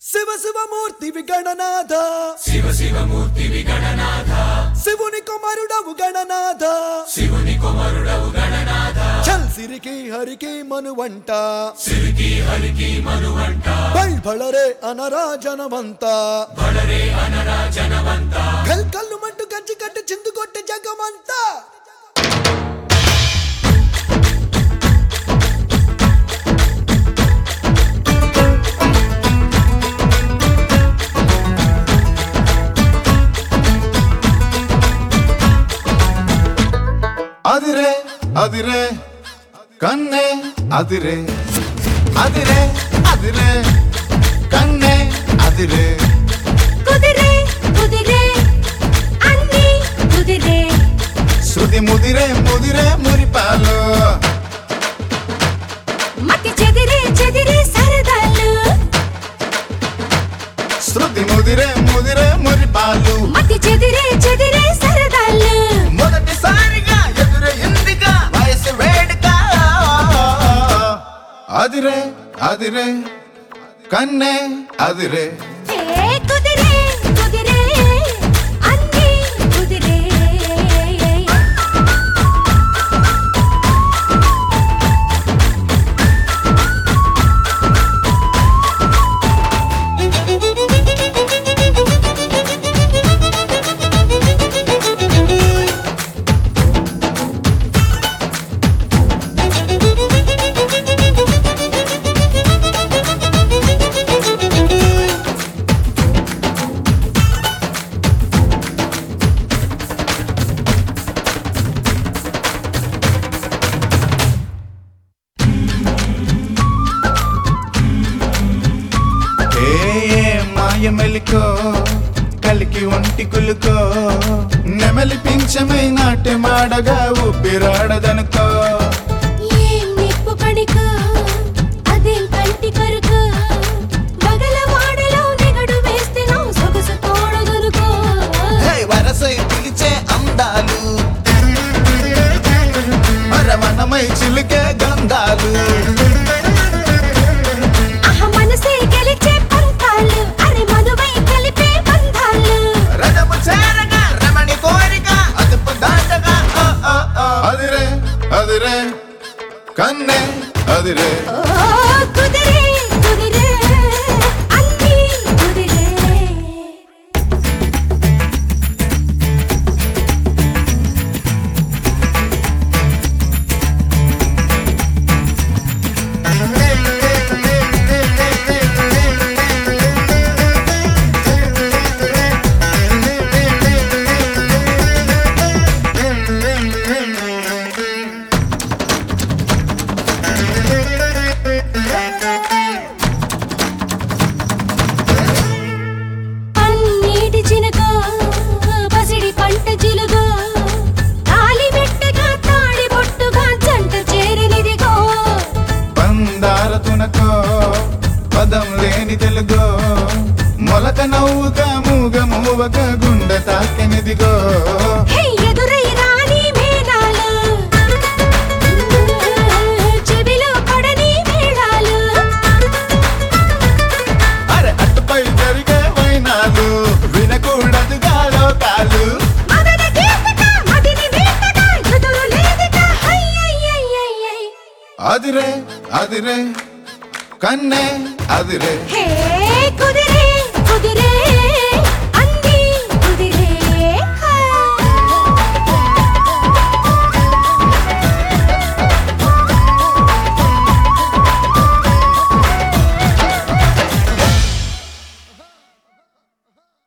శివ శివమూర్తి విగణనాథ శివ శివమూర్తి విగణనాథ శివుని కుమారుడవు గణనాథ శివుని కుమరుడవు గణనాథ చల్ సిరికి హరికి మనువంట సిరికి హరికి మనువంట బళ్ బళరే అనరా జనమంత బడరే అనరా జనవంత కల్ కల్లు మంటు కంచి కట్టి చిందు కొట్టి జగమంతా అదిరే అదిరే కన్నే అదిరే అదిరే అదిరే కన్నే అదిరే కుదిరే కుదిరే అన్ని కుదిరే శృతి ముదిరే ముదిరే మురిపాలు మతి చెదిరే చెదిరే సరదాలు శృతి ముదిరే ముదిరే మురిపాలు మతి చెదిరే చెదిరే సరదాలు మొదటిసారిగా ఎదురే ఇందిగా వయసు వేడుక అదిరే అదిరే కన్నే అదిరే ఏ కుదిరే కుదిరే అన్ని కుదిరే ఏ ఏ మాయ మెలికో కలికి ఒంటి కులుకో నెమలి పింఛమై నాట్య మాడగా ఊపిరాడదనుకో ఏం నిప్పు కణికో అదేం కంటి కరుకో బగలవాడలో నిగడు వేస్తే నా సొగసు తోడగలుకో హే వరసై పిలిచే అందాలు మరవనమై చిలికే గంధాలు అహ మనసే గెలిచే పంతాలు అరే మధువై కలిపే బంధాలు రథము చేరగా రమణి కోరిక అదుపు దాటగా ఆ, ఆ, ఆ. అదిరే అదిరే కన్నే అదిరే ఓ కుదిరే కుదిరే అన్ని కుదిరే అన్నిటి చినకో పసిడి పంట చిలుగో తాలి మెట్టగా తాడి బొట్టుగా జంట చేరినిదిగో పందార తునకో పదం లేని తెలుగో మొలక నవ్వుగా మూగ మూవక గుండె తాకెనిదిగో హే ఎదురై రాని మేనాలు చెవిలో పడని మేళాలు అరే అటుపై జరిగే వైనాలు వినకూడదుగా లోకాలు మదన గీతక మదిని వీతక ఎదురు లేదిక అయ్యయ్యయ్యయ్యయ్ అదిరే అదిరే కన్నే అదిరే హే